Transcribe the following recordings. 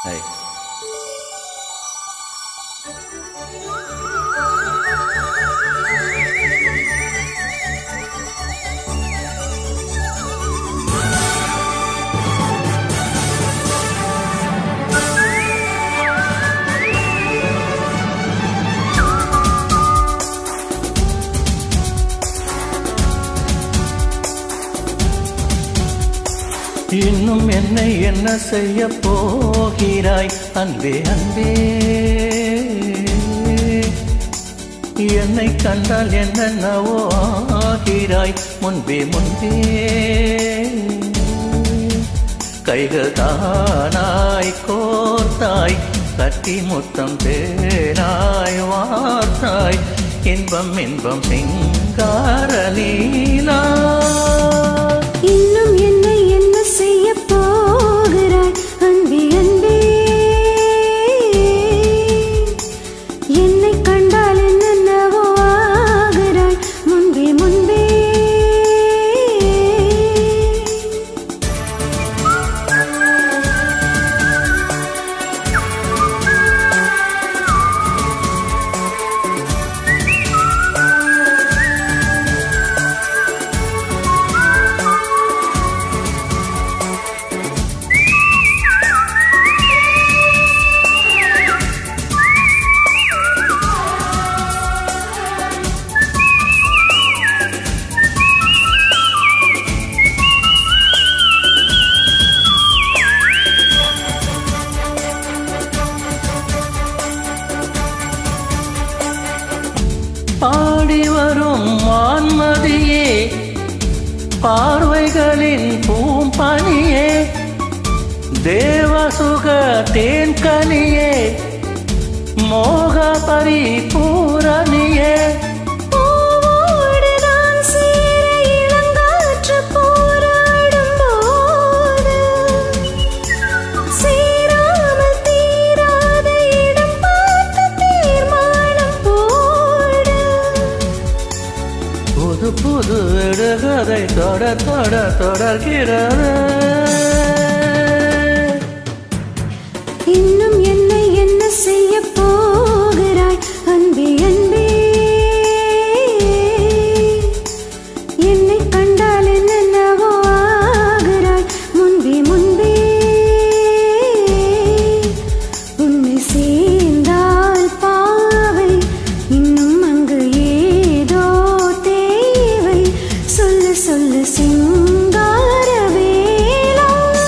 Hey. இன்னும் என்னை என்ன செய்ய போகிறாய் அன்பே அன்பே என்னை கண்டால் என்னென்னவோ ஆகிறாய் முன்பே முன்பே கைகள் தானாய் கோர்த்தாய் கட்டி முத்தம் தேனாய் வார்த்தாய் இன்பம் இன்பம் சிங்கார லீலா இன்னும் என்னை என்ன செய்ய போகிறாய் அன்பே அன்பே என்னை கண்டால் என்னென்னவோ ஆகிறாய் முன்பே முன்பே பாடி வரும் வான்மதியே பார்வைகளின் பூம்பனியே தேவசுக தேன்கனியே மோக பரிபூரணியே பூவோடு நான் சேர இளங்காற்று போராடும் போது சேராமல் தீராத இடம் பார்த்து தீர்மானம் போடு புது புது விடுகதை தொட தொட தொடர்கிறது இன்னும் என்னை என்ன செய்ய போகிறாய் அன்பே அன்பே என்னை கண்டால் என்னென்னவோ ஆகிறாய் முன்பே முன்பே உன்னை சேர்ந்தால் பாவை இன்னும் அங்கு ஏதோ தேவை சொல்ல சொல்ல சிங்கார வேலா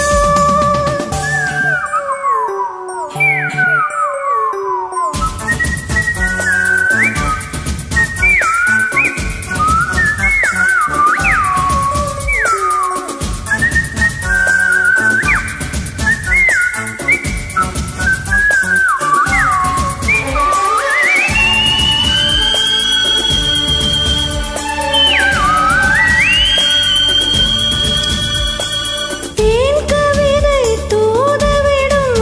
தேன் கவிதை தூதவிடும்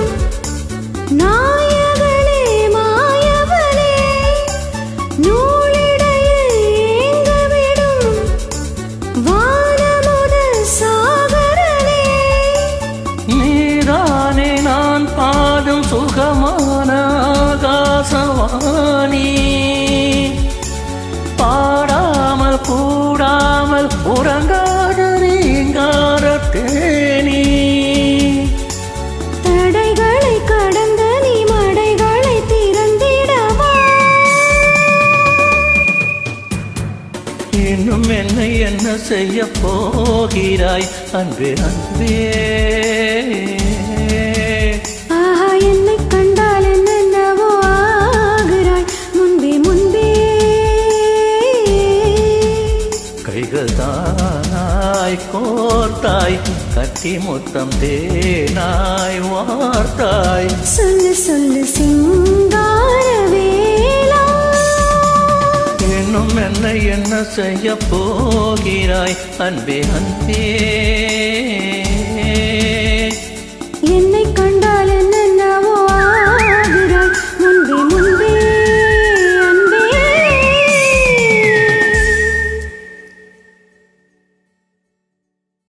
நாயகனே மாயவனே நூலிடையில் ஏங்கவிடும் வானமுத சாகரனே நீதானே நான் பாடும் சுகமான ஆகாசவாணி பாடாமல் கூடாமல் உறங்காத நீங்கார தேனி தடைகளை கடந்த நீ மடைகளை திறந்திடவா இன்னும் என்னை என்ன செய்ய போகிறாய் அன்பே அன்பே ஆஹா என்னை கண்டால் என்னென்னவோ ஆகிறாய் முன்பே முன்பே கைகள் தானாய் கோர்த்தாய் கட்டி முத்தம் தேனாய் வார்த்தாய் சொல்லு சொல்லு சிங்கார வேலா இன்னும் என்னை என்ன செய்ய போகிறாய் அன்பே அன்பே